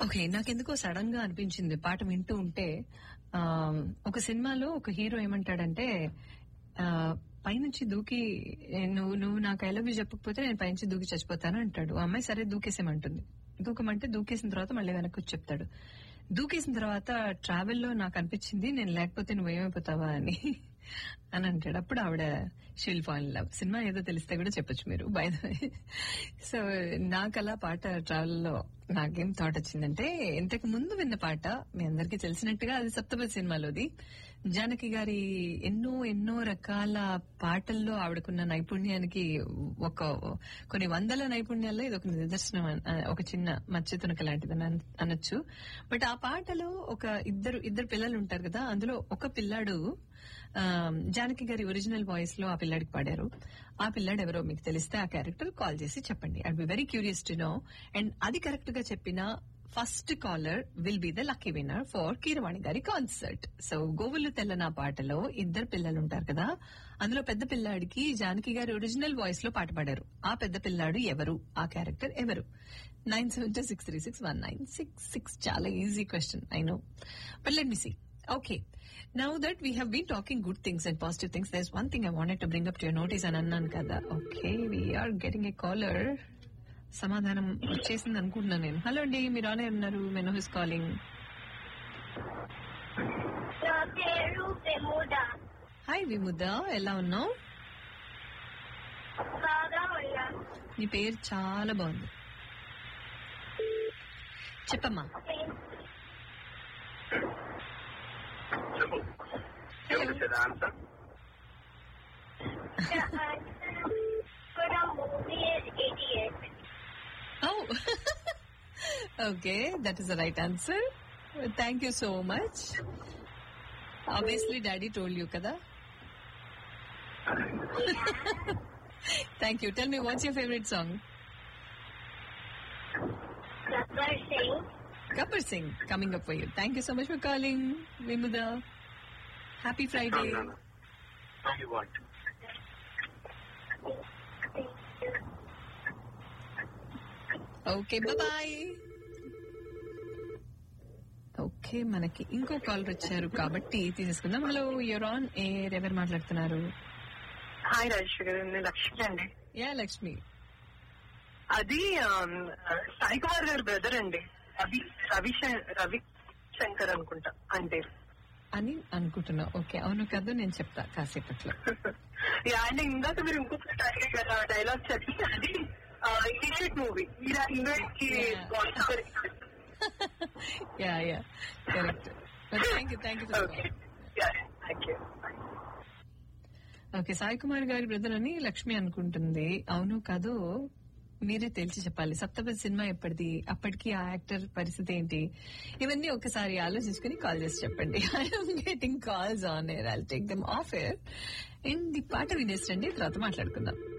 Okay నాకెందుకో sudden గా అనిపించింది పాట వింటూ ఉంటే ఆ, ఒక సినిమాలో ఒక హీరో ఏమంటాడంటే ఆ, పైనుంచి దూకి ఏ, నువ్వు నువ్వు నాకు ఐ లవ్ యూ చెప్పకపోతే నేను పైనుంచి దూకి చచ్చిపోతాను అంటాడు ఆ అమ్మాయి సరే దూకేసేమంటుంది దూకమంటే దూకేసిన తర్వాత మళ్ళీ వెనక్కి వచ్చి చెప్తాడు దూకేసిన తర్వాత ట్రావెల్లో నాకు అనిపించింది నేను లేకపోతే నువ్వేమైపోతావా అని అని అంటాడు అప్పుడు ఆవిడ షిల్ ఫాల్ లవ్ సినిమా ఏదో తెలిస్తే కూడా చెప్పొచ్చు మీరు బై ద సో నాకు అలా పాట ట్రావెల్ లో నాకేం థాట్ వచ్చిందంటే ఇంతకు ముందు విన్న పాట మీ అందరికీ తెలిసినట్టుగా అది సప్తపది సినిమాలోది జానకి గారి ఎన్నో ఎన్నో రకాల పాటల్లో ఆవిడకున్న నైపుణ్యానికి ఒక కొన్ని వందల నైపుణ్యాల్లో ఇది ఒక నిదర్శనం అన్- ఒక చిన్న మచ్చతునక లాంటిది అని అన్- అనొచ్చు బట్ ఆ పాటలో ఒక ఇద్దరు ఇద్దరు పిల్లలు ఉంటారు కదా అందులో ఒక పిల్లాడు ఆ, జానకి గారి ఒరిజినల్ వాయిస్ లో ఆ పిల్లాడికి పాడారు ఆ పిల్లాడు ఎవరో మీకు తెలిస్తే ఆ క్యారెక్టర్ కాల్ చేసి చెప్పండి I B very curious to know and అది కరెక్ట్ గా చెప్పిన first caller will be the lucky winner for Keeravani గారి కాన్సర్ట్ సో గోవులు తెల్లన పాటలో ఇద్దరు పిల్లలు ఉంటారు కదా అందులో పెద్ద పిల్లాడికి జానకి గారి ఒరిజినల్ వాయిస్ లో పాట పాడారు ఆ పెద్ద పిల్లాడు ఎవరు ఆ క్యారెక్టర్ ఎవరు nine seven two six three six one nine six six చాలా easy question I know but let me see Okay. Now that we have been talking good things and positive things, there's one thing I wanted to bring up to your notice and అన్నాను కదా okay we are getting a caller సమాధానం వచ్చేసింది అనుకుంటున్నాను నేను hello అండి మీరు ఆనే ఉన్నారు మెనో హిస్ కాలింగ్ నా పేరు పెముద హాయ్ విముద ఎలా ఉన్నావు బాగా ఉన్నా నీ పేరు చాలా బాగుంది చెప్పమ్మా చెప్పు ఏమిటి సార్ ఆన్సర్ కూడా movie Idiot Oh, okay, that is the right answer. Thank you so much. Obviously, Daddy told you, kada. Thank you. Tell me, what's your favorite song? Gabbar Singh Gabbar Singh, coming up for you. Thank you so much for calling, Vimuda. Happy Friday. You want okay bye okay మనకి ఇంకో call వచ్చారు కాబట్టి తీసేసుకుందాం hello you're on air ఎవరు మాట్లాడుతున్నారు hi Rajeshwar గారు నేను లక్ష్మి అండి యా లక్ష్మి అది ఆమ్, సాయి కుమార్ గారి బ్రదర్ అండి రవి రవి శం- రవి శంకర్ అనుకుంటా అంటే అని అనుకుంటున్నా ఓకే అవును కదా నేను చెప్తా కాసేపట్లో యా, అండ్ ఇందాక మీరు ఇంకొక డైలాగ్ కదా డైలాగ్ చెప్పి అది ఇనిషియేట్ మూవీ మీరు హీరోయిన్ కి Yeah. sponsor- yeah yeah correct thank you thank you okay Yeah, thank you. Okay Sai Kumar గారి బ్రదర్ అని లక్ష్మి అనుకుంటుంది అవును కాదు మీరే తేల్చి చెప్పాలి సప్తపది సినిమా ఎప్పటిది అప్పటికి ఆ యాక్టర్ పరిస్థితి ఏంటి ఇవన్నీ ఒకసారి ఆలోచించుకుని కాల్ చేసి చెప్పండి I'm getting calls on air I take them off air and ఈ పాట వినేసండి తర్వాత మాట్లాడుకుందాం